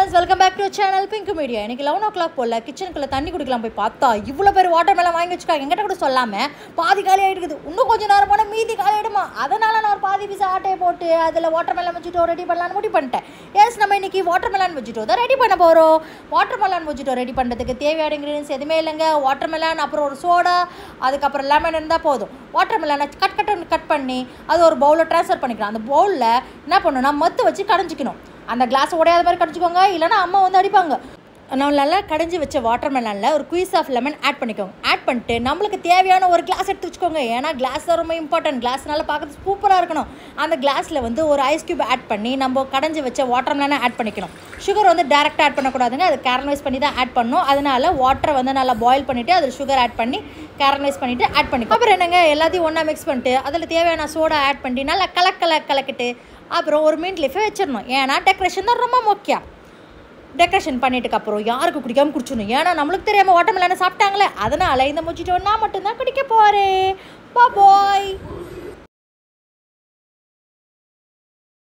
friends welcome back to channel Pink Media இன்னைக்கு eleven o'clock போல கிச்சனுக்குள்ள தண்ணி குடிக்கலாம் போய் பார்த்தா இவ்வளோ பேர் வாட்டர் மேலே வாங்கி வச்சுக்காங்க எங்கிட்ட கூட சொல்லாமல் பாதி காலி ஆகிடுக்குது இன்னும் கொஞ்சம் நேரம் போனால் மீதி காலி ஆகிடுமா அதனால நான் ஒரு பாதி பீஸ் ஆட்டையை போட்டு அதில் வாட்டர் மெலன் வச்சுட்டோ ரெடி பண்ணலாம்னு முடிவு பண்ணிட்டேன் எஸ் நம்ம இன்னைக்கு வாட்டர் மெலன் வச்சுட்டோ தான் ரெடி பண்ண போகிறோம் வாட்டர் மெலன் வச்சுட்டோ ரெடி பண்ணுறதுக்கு தேவையான இன்க்ரீடியன்ஸ் எதுவுமே இல்லைங்க வாட்டர் மெலன் அப்புறம் ஒரு சோடா அதுக்கப்புறம் லெமன் இருந்தால் போதும் வாட்டர் மெலனை கட் கட் கட் பண்ணி அது ஒரு பவுலில் ட்ரான்ஸ்ஃபர் பண்ணிக்கலாம் அந்த பவுலில் என்ன பண்ணணும்னா மத்து வச்சு கடைஞ்சிக்கணும் அந்த கிளாஸ் உடையாத மாதிரி கடிச்சிக்கோங்க இல்லைன்னா அம்மா வந்து அடிப்பாங்க நம்ம நல்லா கடைஞ்சி வச்ச வாட்டர் மெலனில் ஒரு குயிஸ் ஆஃப் லெமன் ஆட் பண்ணிக்கோங்க ஆட் பண்ணிட்டு நம்மளுக்கு தேவையான ஒரு கிளாஸ் எடுத்து வச்சுக்கோங்க ஏன்னா கிளாஸ் ரொம்ப இம்பார்ட்டன்ட் கிளாஸ்னால பார்க்கறது சூப்பராக இருக்கணும் அந்த கிளாஸில் வந்து ஒரு ஐஸ் கியூப் ஆட் பண்ணி நம்ம கடைஞ்சி வச்ச வாட்டர் மெலனை ஆட் பண்ணிக்கணும் சுகர் வந்து டேரெக்டாக ஆட் பண்ணக்கூடாதுங்க அது கேரலைஸ் பண்ணி தான் ஆட் பண்ணணும் அதனால வாட்டரை வந்து நல்லா பாயில் பண்ணிவிட்டு அதில் சுகர் ஆட் பண்ணி கேரலைஸ் பண்ணிவிட்டு ஆட் பண்ணிக்கோ அப்புறம் என்னங்க எல்லாத்தையும் ஒன்றா மிக்ஸ் பண்ணிட்டு அதில் தேவையான சோடா ஆட் பண்ணி நல்லா கலக் கலக் கலக்கிட்டு அப்புறம் ஒரு மீன் லீஃபை வச்சிடணும் ஏன்னா டெக்கரேஷன் தான் ரொம்ப முக்கியம் டெக்கரேஷன் பண்ணிட்டுக்கு அப்புறம் யாருக்கு குடிக்காம குடிச்சிடணும் ஏன்னா நம்மளுக்கு தெரியாமல் வாட்டர் மெலனை சாப்பிட்டாங்களே அதனால இந்த முச்சிட்டு நான் மட்டும்தான் குடிக்க போகிறேன் பா பாய்